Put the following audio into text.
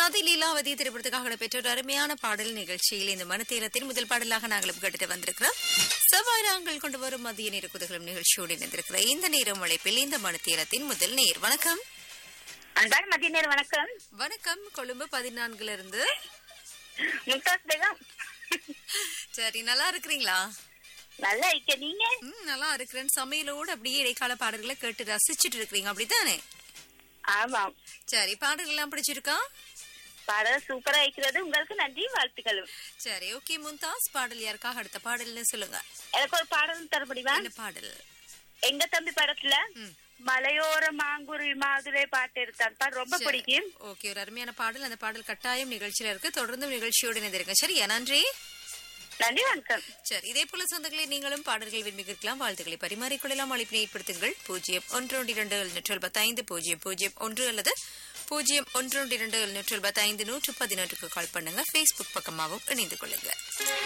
லீலாவதி லீலாவதி திரைப்படத்துக்காக பெற்ற ஒரு அருமையான பாடல் நிகழ்ச்சியில் இந்த மனத்தீரத்தின் முதல் பாடலாக நாங்களும் கேட்டுட்டு வந்திருக்கிறோம் செவ்வாய் நாங்கள் கொண்டு வரும் மதிய நேர குதகலம் நிகழ்ச்சியோடு இணைந்திருக்கிற இந்த நேரம் அழைப்பில் இந்த மனத்தீரத்தின் முதல் நேர் வணக்கம் அன்பான மதிய நேரம் வணக்கம் வணக்கம் கொழும்பு பதினான்குல இருந்து மும்தாஸ் பேகம் சரி நல்லா இருக்கிறீங்களா நல்லா இருக்க நீங்க ம் நல்லா இருக்கிறேன் சமையலோடு அப்படியே இடைக்கால பாடல்களை கேட்டு ரசிச்சுட்டு இருக்கிறீங்க அப்படித்தானே ஆமாம் சரி பாடல் எல்லாம் பிடிச்சிருக்கா பாடல் சூப்பரா இருக்கிறது உங்களுக்கு நன்றி வாழ்த்துக்களும் சரி ஓகே மும்தாஸ் பாடல் யாருக்காக அடுத்த பாடல்னு சொல்லுங்க எனக்கு ஒரு பாடல் தர முடியுமா என்ன பாடல் எங்க தம்பி படத்துல ம். மலையோர மாங்குருவி மாதுரை பாட்டு எடுத்தான் பாட்டு ரொம்ப சரி. பிடிக்கும் ஓகே ஒரு அருமையான பாடல் அந்த பாடல் கட்டாயம் நிகழ்ச்சியில இருக்கு தொடர்ந்து நிகழ்ச்சியோடு இணைந்திருங்க சரியா நன்றி நன்றி வணக்கம் சரி இதே போல சொந்தங்களை நீங்களும் பாடல்கள் விரும்பிக்கலாம் வாழ்த்துக்களை பரிமாறிக்கொள்ளலாம் அழைப்பினை ஏற்படுத்துங்கள் பூஜ்ஜியம் ஒன்று ஒன்று இரண்டு எழுநூற்று எழுபத்தைந்து பூஜ்ஜியம் பூஜ்ஜியம் ஒன்று அல்லது பூஜ்ஜியம் ஒன்று ஒன்று இரண்டு எழுநூற்று எழுபத்தைந்து நூற்று பதினொன்றுக்கு கால் பண்ணுங்க ஃபேஸ்புக் பக்கமாகவும் இணைந்து கொள்ளுங்க